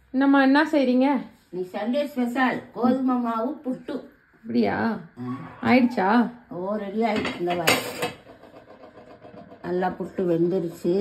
என்னம்மா என்ன செய்றீங்க நீ சண்டே ஸ்பெஷல் கோதுமை மாவு புட்டு அப்படியா ஆயிடுச்சா ஓ ரெடி ஆயிடுச்சு இந்த வாரம் நல்லா புட்டு வெந்துருச்சு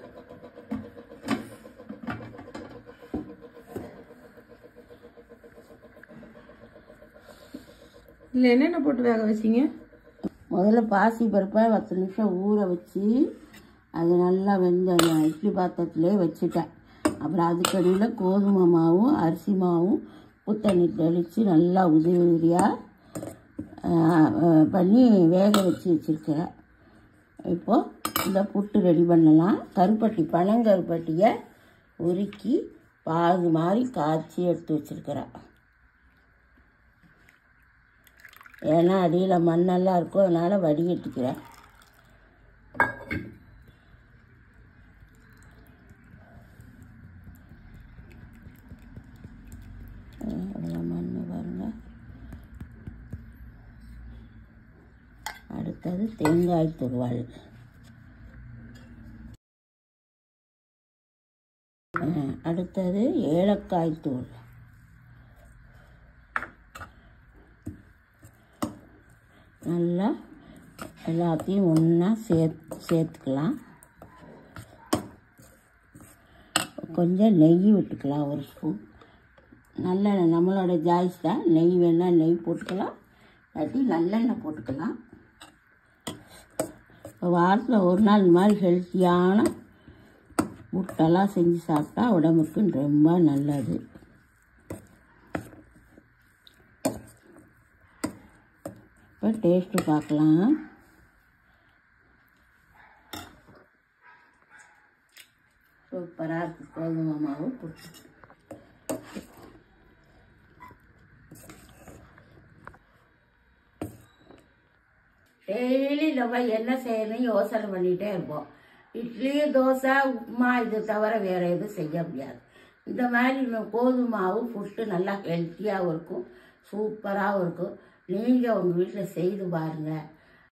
இல்லை என்னென்ன போட்டு வேக வச்சீங்க முதல்ல பாசி பருப்பை பத்து நிமிஷம் ஊற வச்சு அது நல்லா வெந்த இட்லி பாத்திரத்திலே வச்சுட்டேன் அப்புறம் அதுக்கடியில் கோதுமை மாவும் அரிசி மாவும் புத்தண்ணி தெளித்து நல்லா உதிரி உதிரியாக பண்ணி வேக வச்சு வச்சுருக்கிறேன் இப்போது இந்த புட்டு ரெடி பண்ணலாம் கருப்பட்டி பனங்கருப்பட்டியை உருக்கி பாகு மாதிரி காய்ச்சி எடுத்து வச்சுருக்கிறேன் ஏன்னா அடியில் மண்ணெல்லாம் இருக்கும் அதனால் வடிகட்டிக்கிறேன் அவ்வளோ மண் பாருங்க அடுத்தது தேங்காய் துருவல் அஹ், அடுத்தது ஏலக்காய் தூள் நல்லா எல்லாத்தையும் ஒன்றா சேத் சேர்த்துக்கலாம் கொஞ்சம் நெய் விட்டுக்கலாம் ஒரு ஸ்பூன் நல்லெண்ணெய் நம்மளோட ஜாய்ஸ் தான் நெய் வேணால் நெய் போட்டுக்கலாம் இல்லாட்டி நல்லெண்ணெய் போட்டுக்கலாம் வாரத்தில் ஒரு நாள் இந்த மாதிரி ஹெல்த்தியான முட்டெல்லாம் செஞ்சு சாப்பிட்டா உடம்புக்கு ரொம்ப நல்லது இப்போ டேஸ்ட்டு பார்க்கலாம் சூப்பராக இருக்குது கோதுமை மாவு புட்டு டெய்லி நம்ம என்ன செய்யணும் யோசனை பண்ணிகிட்டே இருப்போம் இட்லி தோசை உப்புமா இது தவிர வேறு எதுவும் செய்ய முடியாது இந்த மாதிரி இந்த கோதுமை மாவு புட்டு நல்லா ஹெல்த்தியாகவும் இருக்கும் சூப்பராகவும் இருக்கும் நீங்கள் உங்கள் வீட்டில் செய்து பாருங்கள்